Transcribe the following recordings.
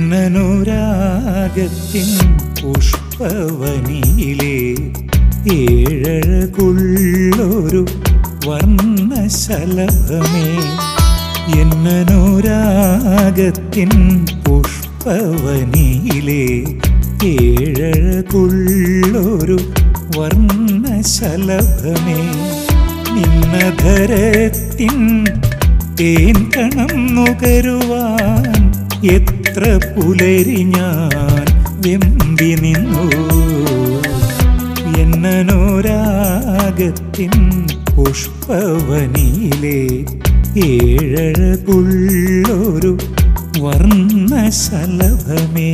എന്നനുരാഗത്തിൻ പുഷ്പവനിയിലെ ഏഴകുള്ളൊരു വർണ്ണശലഭമേ എന്നനുരാഗത്തിൻ പുഷ്പവനിയിലെ ഏഴകുള്ളൊരു വർണ്ണശലഭമേ നിന്നധരത്തിൻ തേൻ കണം നുകരുവാൻ എത്ര പുലരി ഞാൻ വെമ്പി നിന്നു എന്നനുരാഗത്തിൻ പുഷ്പവനിയിലെ ഏഴകുള്ളൊരു വർണ്ണശലഭമേ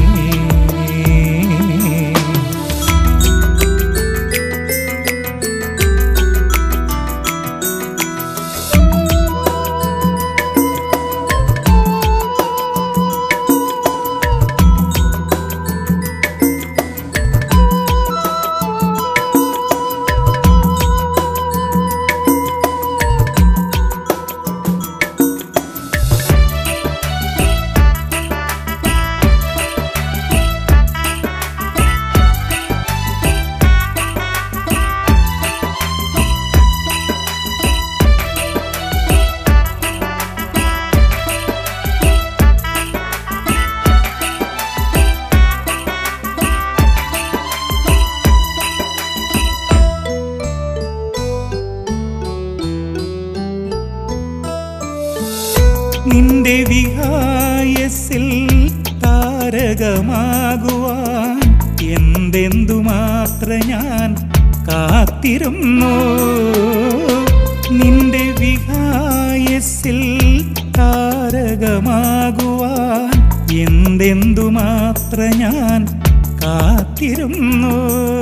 നിന്റെ വിഹായസിൽ താരകമാകുവാൻ എന്തെന്തു മാത്ര ഞാൻ കാത്തിരുന്നു നിന്റെ വിഹായസിൽ താരകമാകുവാൻ എന്തെന്തു മാത്ര ഞാൻ കാത്തിരുന്നു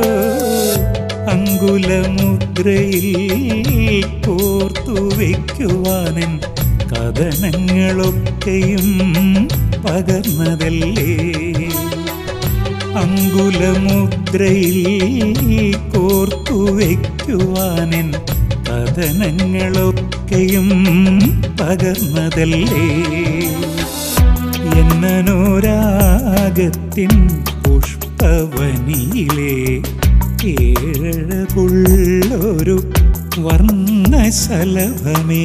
അങ്കുലമുദ്രയിൽ കോർത്തു വയ്ക്കുവാനൻ കഥനങ്ങളൊക്കെയും പകർന്നതല്ലേ അങ്കുലമുദ്രയിൽ കോർത്തു വയ്ക്കുവാനൻ കഥനങ്ങളൊക്കെയും പകർന്നതല്ലേ എന്നനോരാഗത്തിൻ പുഷ്പവനിയിലെ ഏഴകുള്ളൊരു വർണ്ണശലഭമേ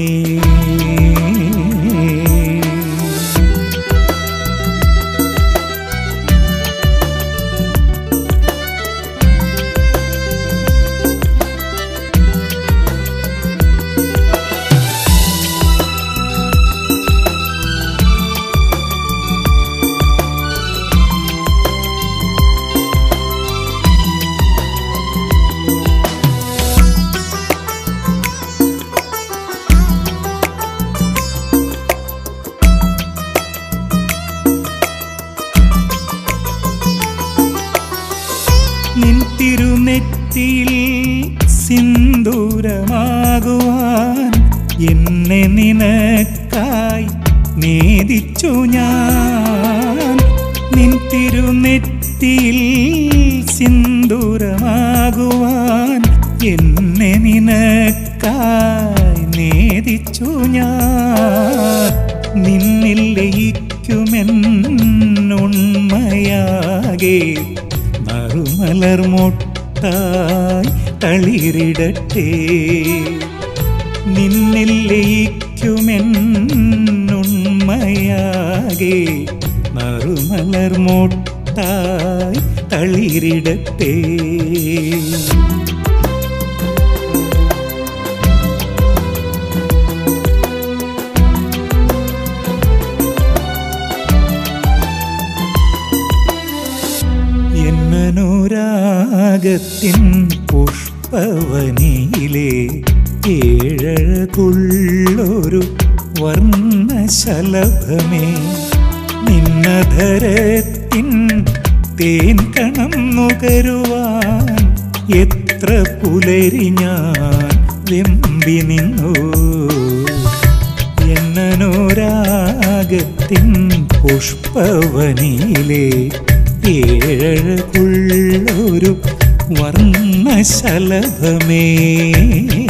നിൻ തിരുനെറ്റിയിൽ സിന്ദൂരമാകുവാൻ എന്നെ നിനക്കായി നേദിച്ചു ഞാൻ നിൻ തിരുനെറ്റിയിൽ സിന്ദൂരമാകുവാൻ എന്നെ നിനക്കായി നേദിച്ചു ഞാൻ നിന്നിൽ ലയിക്കുമെന്നുണ്മയാകെ നറുമലർ മൊട്ടായി തളിരിടട്ടെ നിന്നിൽ ലയിക്കുമെന്നുണ്മയാകെ നറുമലർ മൊട്ടായി തളിരിടട്ടെ എന്നനുരാഗത്തിൻ പുഷ്പവനിയിലെ ഏഴകുള്ളൊരു വർണ്ണശലഭമേ നിന്നധരത്തിൻ തേൻ കണം നുകരുവാൻ എത്ര പുലരി ഞാൻ വെമ്പി നിന്നു എന്നനോരാഗത്തിൻ പുഷ്പവനിയിലെ ഏഴകുള്ളൊരു വർണ്ണശലഭമേ